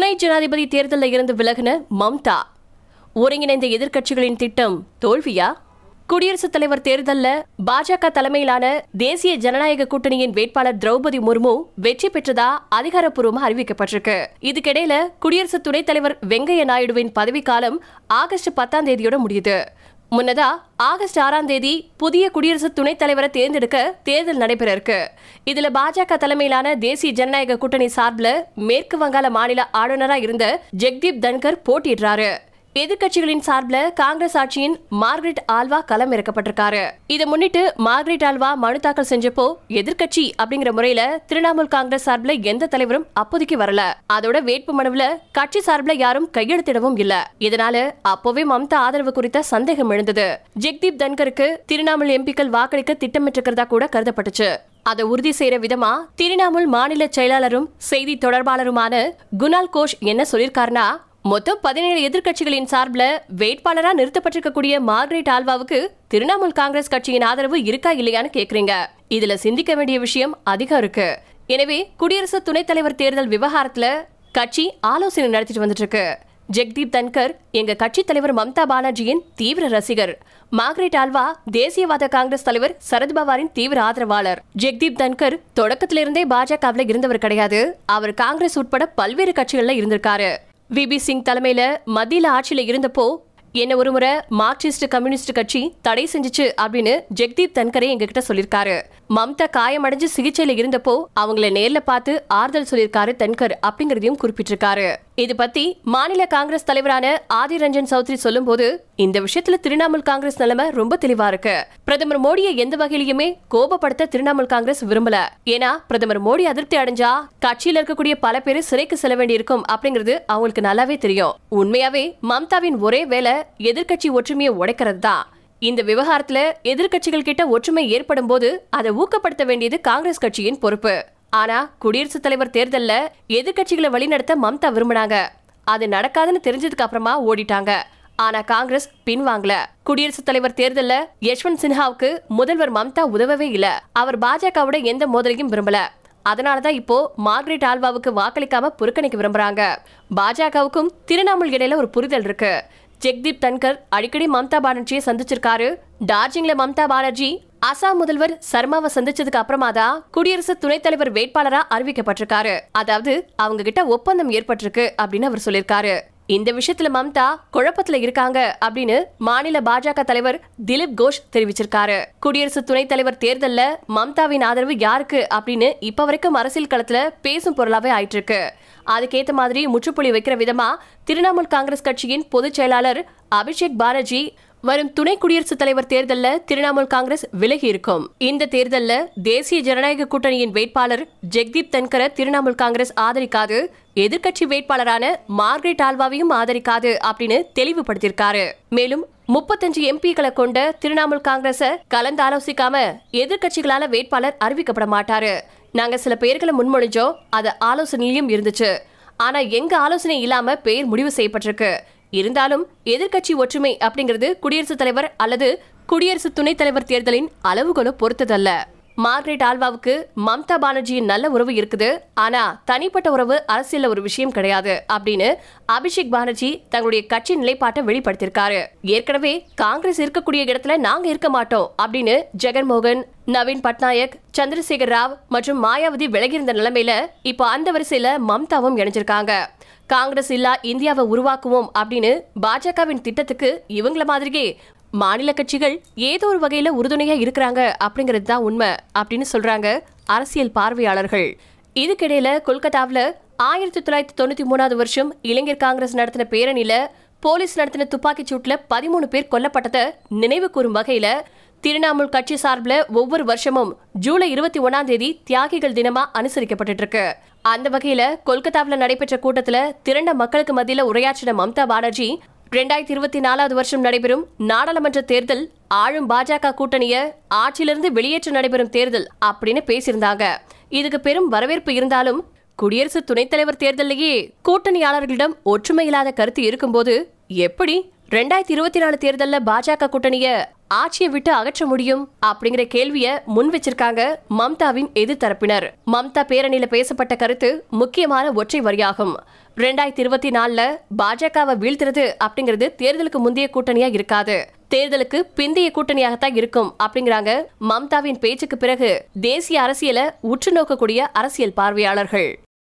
துணை ஜனாதிபதி தேர்தலில் இருந்து விலகின மம்தா ஒருங்கிணைந்த எதிர்க்கட்சிகளின் திட்டம் தோல்வியா குடியரசுத் தலைவர் தேர்தலில் பாஜக தலைமையிலான தேசிய ஜனநாயக கூட்டணியின் வேட்பாளர் திரௌபதி முர்மு வெற்றி பெற்றதா அதிகாரப்பூர்வமா அறிவிக்கப்பட்டிருக்கு இதுக்கிடையில குடியரசு துணைத் தலைவர் வெங்கையா நாயுடுவின் பதவிக்காலம் ஆகஸ்ட் பத்தாம் தேதியோட முடியுது முன்னதா ஆகஸ்ட் ஆறாம் தேதி புதிய குடியரசு துணைத் தலைவரை தேர்ந்தெடுக்க தேர்தல் நடைபெற இருக்கு இதுல பாஜக தலைமையிலான தேசிய ஜனநாயக கூட்டணி சார்பில் மேற்கு வங்காள மாநில ஆளுநரா இருந்த ஜெக்தீப் தன்கர் போட்டியிடுறாரு எதிர்க்கட்சிகளின் சார்பில் காங்கிரஸ் ஆட்சியின் மார்கரெட் ஆல்வா களம் இறக்கப்பட்டிருக்காரு இதை முன்னிட்டு மார்கரெட் ஆல்வா மனு தாக்கல் செஞ்சப்போ எதிர்க்கட்சி அப்படிங்கிற முறையில திரிணாமுல் காங்கிரஸ் சார்பில் எந்த தலைவரும் அப்போதைக்கு வரல அதோட வேட்பு மனுவுல கட்சி சார்பில் யாரும் கையெழுத்திடவும் இல்ல இதனால அப்போவே மம்தா ஆதரவு குறித்த சந்தேகம் எழுந்தது ஜெக்தீப் தன்கருக்கு திரிணாமுல் எம்பிக்கள் வாக்களிக்க திட்டமிட்டிருக்கிறதா கூட கருதப்பட்டுச்சு அதை உறுதி செய்யற விதமா திரிணாமுல் மாநில செயலாளரும் செய்தி தொடர்பாளருமான குணால் கோஷ் என்ன சொல்லியிருக்காருன்னா மொத்தம் பதினேழு எதிர்க்கட்சிகளின் சார்பில் வேட்பாளரா நிறுத்தப்பட்டிருக்கக்கூடிய மார்கரெட் ஆல்வாவுக்கு திரிணாமுல் காங்கிரஸ் கட்சியின் ஆதரவு இருக்கா இல்லையான்னு கேக்குறீங்க இதுல சிந்திக்க வேண்டிய விஷயம் அதிகம் இருக்கு எனவே குடியரசு துணைத் தலைவர் தேர்தல் விவகாரத்துல கட்சி ஆலோசனை நடத்திட்டு வந்துட்டு இருக்கு ஜெக்தீப் தன்கர் எங்க கட்சி தலைவர் மம்தா பானர்ஜியின் தீவிர ரசிகர் மார்கரெட் ஆல்வா தேசியவாத காங்கிரஸ் தலைவர் சரத்பவாரின் தீவிர ஆதரவாளர் ஜெக்தீப் தன்கர் தொடக்கத்திலிருந்தே பாஜகவில் இருந்தவர் கிடையாது அவர் காங்கிரஸ் உட்பட பல்வேறு கட்சிகள்ல இருந்திருக்காரு விபி சிங் தலைமையில மத்தியில ஆட்சியில இருந்தப்போ என்ன ஒரு முறை மார்க்சிஸ்ட் கம்யூனிஸ்ட் கட்சி தடை செஞ்சுச்சு அப்படின்னு ஜெக்தீப் தன்கரே எங்ககிட்ட சொல்லியிருக்காரு மம்தா காயமடைஞ்சு சிகிச்சையில இருந்தப்போ அவங்கள நேர்ல பார்த்து ஆறுதல் சொல்லியிருக்காரு தன்கர் அப்படிங்கறதையும் குறிப்பிட்டிருக்காரு இது பத்தி மாநில காங்கிரஸ் தலைவரான ஆதி ரஞ்சன் சௌத்ரி சொல்லும்போது இந்த விஷயத்துல திரிணாமுல் காங்கிரஸ் நிலைமை ரொம்ப தெளிவா இருக்கு பிரதமர் மோடியை எந்த வகையிலுமே கோபப்படுத்த திரிணாமுல் காங்கிரஸ் விரும்பல ஏன்னா பிரதமர் மோடி அதிருப்தி அடைஞ்சா கட்சியில இருக்கக்கூடிய பல பேர் சிறைக்கு செல்ல வேண்டியிருக்கும் அப்படிங்கிறது அவங்களுக்கு நல்லாவே தெரியும் உண்மையாவே மம்தாவின் ஒரே வேலை எதிர்க்கட்சி ஒற்றுமையை உடைக்கிறது தான் இந்த விவகாரத்துல எதிர்க்கட்சிகள் கிட்ட ஒற்றுமை ஏற்படும் போது அதை ஊக்கப்படுத்த வேண்டியது காங்கிரஸ் கட்சியின் பொறுப்பு ஆனா குடியரசுத் தலைவர் தேர்தல்ல எதிர்க்கட்சிகளை வழிநடத்த மம்தா விரும்பினாங்க அது நடக்காதுன்னு தெரிஞ்சதுக்கு அப்புறமா ஓடிட்டாங்க ஆனா காங்கிரஸ் பின்வாங்கல குடியரசுத் தலைவர் தேர்தல்ல யஷ்வந்த் சின்ஹாவுக்கு முதல்வர் மம்தா உதவவே இல்ல அவர் பாஜகவோட எந்த மோதலையும் விரும்பல அதனாலதான் இப்போ மார்கரெட் ஆல்வாவுக்கு வாக்களிக்காம புறக்கணிக்க விரும்புறாங்க பாஜகவுக்கும் திரிணாமுல் இடையில ஒரு புரிதல் இருக்கு ஜெக்தீப் தன்கர் அடிக்கடி மம்தா பானர்ஜியை சந்திச்சிருக்காரு டார்ஜிங்ல மம்தா பானர்ஜி அசாம் முதல்வர் சர்மாவை சந்திச்சதுக்கு அப்புறமா தான் குடியரசு துணைத் தலைவர் வேட்பாளரா அறிவிக்கப்பட்டிருக்காரு அதாவது அவங்க கிட்ட ஒப்பந்தம் ஏற்பட்டிருக்கு அப்படின்னு அவர் சொல்லியிருக்காரு இந்த விஷயத்துல மம்தா குழப்பத்துல இருக்காங்க அப்படின்னு மாநில பாஜக தலைவர் திலீப் கோஷ் தெரிவிச்சிருக்காரு குடியரசு துணைத் தலைவர் தேர்தல்ல மம்தாவின் ஆதரவு யாருக்கு அப்படின்னு இப்ப வரைக்கும் அரசியல் களத்துல பேசும் பொருளாவே ஆயிட்டு இருக்கு அதுக்கேத்த மாதிரி முற்றுப்புள்ளி வைக்கிற விதமா திரிணாமுல் காங்கிரஸ் கட்சியின் பொதுச் செயலாளர் அபிஷேக் பானர்ஜி வரும் துணை குடியரசுத் தலைவர் தேர்தல்ல திரிணாமுல் காங்கிரஸ் விலகி இருக்கும் இந்த தேர்தல்ல தேசிய ஜனநாயக கூட்டணியின் வேட்பாளர் ஜெக்தீப் தன்கரை திரிணாமுல் காங்கிரஸ் ஆதரிக்காது எதிர்க்கட்சி வேட்பாளரான மார்கரெட் ஆல்வாவையும் ஆதரிக்காது அப்படின்னு தெளிவுபடுத்தியிருக்காரு மேலும் முப்பத்தஞ்சு எம்பிக்களை கொண்ட திரிணாமுல் காங்கிரஸ கலந்து ஆலோசிக்காம எதிர்க்கட்சிகளால வேட்பாளர் அறிவிக்கப்பட மாட்டாரு நாங்க சில பெயர்களை முன்மொழிஞ்சோம் அது ஆலோசனையிலும் இருந்துச்சு ஆனா எங்க ஆலோசனை இல்லாம பெயர் முடிவு செய்யப்பட்டிருக்கு இருந்தாலும் எதிர்க்கட்சி ஒற்றுமை அப்படிங்கிறது குடியரசுத் தலைவர் அல்லது குடியரசு துணைத் தலைவர் தேர்தலின் அளவுகோலை பொறுத்ததல்ல மார்கரெட் ஆல்வாவுக்கு மம்தா பானர்ஜியின் நல்ல உறவு இருக்குது ஆனா தனிப்பட்ட உறவு அரசியல்ல ஒரு விஷயம் கிடையாது அப்படின்னு அபிஷேக் பானர்ஜி தங்களுடைய கட்சி நிலைப்பாட்டை வெளிப்படுத்தியிருக்காரு ஏற்கனவே காங்கிரஸ் இருக்கக்கூடிய இடத்துல நாங்க இருக்க மாட்டோம் அப்படின்னு ஜெகன்மோகன் நவீன் பட்நாயக் சந்திரசேகர் ராவ் மற்றும் மாயாவதி விலகியிருந்த நிலைமையில இப்போ அந்த வரிசையில மம்தாவும் இணைஞ்சிருக்காங்க காங்கிரஸ் இல்லா இந்தியாவை உருவாக்குவோம் அப்படின்னு பாஜகவின் திட்டத்துக்கு இவங்கள மாதிரியே மாநில கட்சிகள் ஏதோ ஒரு வகையில உறுதுணையா இருக்கிறாங்க அப்படிங்கிறது தான் உண்மை அப்படின்னு சொல்றாங்க அரசியல் பார்வையாளர்கள் இதுக்கிடையில கொல்கத்தாவுல ஆயிரத்தி தொள்ளாயிரத்தி தொண்ணூத்தி மூணாவது வருஷம் இளைஞர் காங்கிரஸ் நடத்தின பேரணியில போலீஸ் நடத்தின துப்பாக்கிச் சூட்டுல பதிமூணு பேர் கொல்லப்பட்டதை நினைவு கூறும் வகையில திரிணாமுல் கட்சி சார்பில் ஒவ்வொரு வருஷமும் ஜூலை இருபத்தி ஒன்னாம் தேதி தியாகிகள் தினமா அனுசரிக்கப்பட்டு இருக்கு அந்த வகையில கொல்கத்தாவில் நடைபெற்ற கூட்டத்துல திரண்ட மக்களுக்கு மத்தியில உரையாற்றின மம்தா பானர்ஜி ரெண்டாயிரத்தி இருபத்தி நாலாவது வருஷம் நடைபெறும் நாடாளுமன்ற தேர்தல் ஆளும் பாஜக கூட்டணிய ஆட்சியிலிருந்து வெளியேற்ற நடைபெறும் தேர்தல் அப்படின்னு பேசியிருந்தாங்க இதுக்கு பெரும் வரவேற்பு இருந்தாலும் குடியரசு துணைத் தலைவர் தேர்தலையே கூட்டணியாளர்களிடம் ஒற்றுமை இல்லாத கருத்து இருக்கும்போது எப்படி ரெண்டாயிரத்தி இருபத்தி நாலு தேர்தல்ல பாஜக கூட்டணிய ஆட்சியை விட்டு அகற்ற முடியும் அப்படிங்கிற கேள்விய முன் வச்சிருக்காங்க மம்தாவின் எதிர்த்தரப்பினர் மம்தா பேரணியில பேசப்பட்ட கருத்து முக்கியமான ஒற்றை வரியாகும் ரெண்டாயிரத்தி இருபத்தி நாலுல பாஜகவை வீழ்த்துறது அப்படிங்கிறது தேர்தலுக்கு முந்தைய கூட்டணியா இருக்காது தேர்தலுக்கு பிந்தைய கூட்டணியாகத்தான் இருக்கும் அப்படிங்கிறாங்க மம்தாவின் பேச்சுக்கு பிறகு தேசிய அரசியலை உற்று நோக்கக்கூடிய அரசியல் பார்வையாளர்கள்